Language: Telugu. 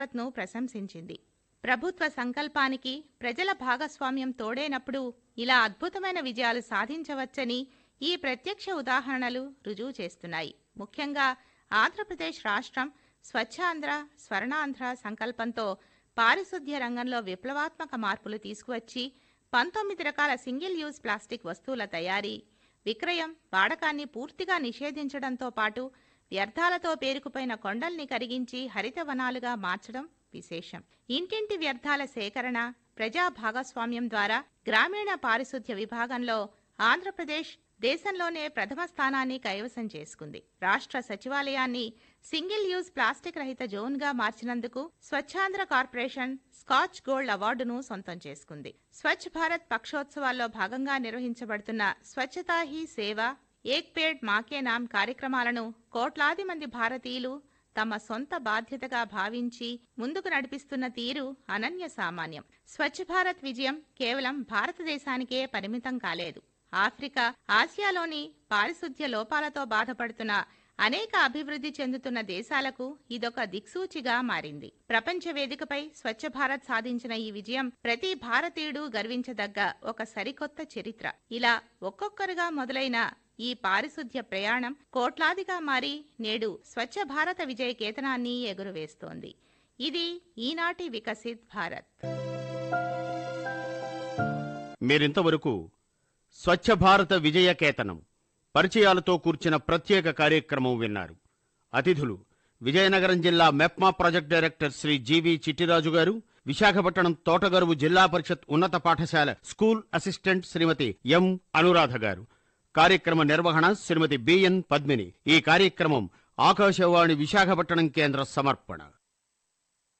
ను ప్రశంసించింది ప్రభుత్వ సంకల్పానికి ప్రజల భాగస్వామ్యం తోడైనప్పుడు ఇలా అద్భుతమైన విజయాలు సాధించవచ్చని ఈ ప్రత్యక్ష ఉదాహరణలు రుజువు చేస్తున్నాయి ముఖ్యంగా ఆంధ్రప్రదేశ్ రాష్ట్రం స్వచ్ఛాంధ్ర స్వర్ణాంధ్ర సంకల్పంతో పారిశుద్ధ్య రంగంలో విప్లవాత్మక మార్పులు తీసుకువచ్చి పంతొమ్మిది రకాల సింగిల్ యూజ్ ప్లాస్టిక్ వస్తువుల తయారీ విక్రయం వాడకాన్ని పూర్తిగా నిషేధించడంతో పాటు వ్యర్థాలతో పేరుకుపోయిన కొండల్ని కరిగించి హరిత వనాలుగా మార్చడం విశేషం ఇంటింటి వ్యర్థాల సేకరణ ప్రజా భాగస్వామ్యం ద్వారా గ్రామీణ పారిశుద్ధ్య విభాగంలో ఆంధ్రప్రదేశ్ దేశంలోనే ప్రథమ స్థానాన్ని కైవసం చేసుకుంది రాష్ట్ర సచివాలయాన్ని సింగిల్ యూజ్ ప్లాస్టిక్ రహిత జోన్గా మార్చినందుకు స్వచ్ఛాంధ్ర కార్పొరేషన్ స్కాచ్ గోల్డ్ అవార్డును సొంతం చేసుకుంది స్వచ్ఛ భారత్ పక్షోత్సవాల్లో భాగంగా నిర్వహించబడుతున్న స్వచ్ఛతా హీ సేవ ఏక్ పేడ్ మాకే నామ్ కార్యక్రమాలను కోట్లాది మంది భారతీయులు తమ సొంత బాధ్యతగా భావించి ముందుకు నడిపిస్తున్న తీరు అనన్య సామాన్యం స్వచ్ఛ భారత్ విజయం కేవలం భారతదేశానికే పరిమితం కాలేదు ఆఫ్రికా ఆసియాలోని పారిశుద్ధ్య లోపాలతో బాధపడుతున్న అనేక అభివృద్ధి చెందుతున్న దేశాలకు ఇదొక దిక్సూచిగా మారింది ప్రపంచ వేదికపై స్వచ్ఛ భారత్ సాధించిన ఈ విజయం ప్రతి భారతీయుడు గర్వించదగ్గ ఒక సరికొత్త చరిత్ర ఇలా ఒక్కొక్కరుగా మొదలైన ఈ పారిశుద్ధ్య ప్రయాణం కోట్లాదిగా మారి నేడు స్వచ్ఛ భారత విజయ కేతనాన్ని ఎగురవేస్తోంది ఇది ఈనాటి వికసిత్ భారత్ మీరింతవరకు స్వచ్ఛ భారత విజయకేతనం పరిచయాలతో కూర్చిన ప్రత్యేక కార్యక్రమం విన్నారు అతిథులు విజయనగరం జిల్లా MEPMA project director Shri GV Chittiraju garu Visakhapatnam Thotagaruvu జిల్లా పరిషత్ ఉన్నత పాఠశాల school assistant Shrimati M Anuradha garu కార్యక్రమ నిర్వహణ శ్రీమతి బిఎన్ పద్మిని ఈ కార్యక్రమం ఆకాశవాణి విశాఖపట్నం కేంద్ర సమర్పణ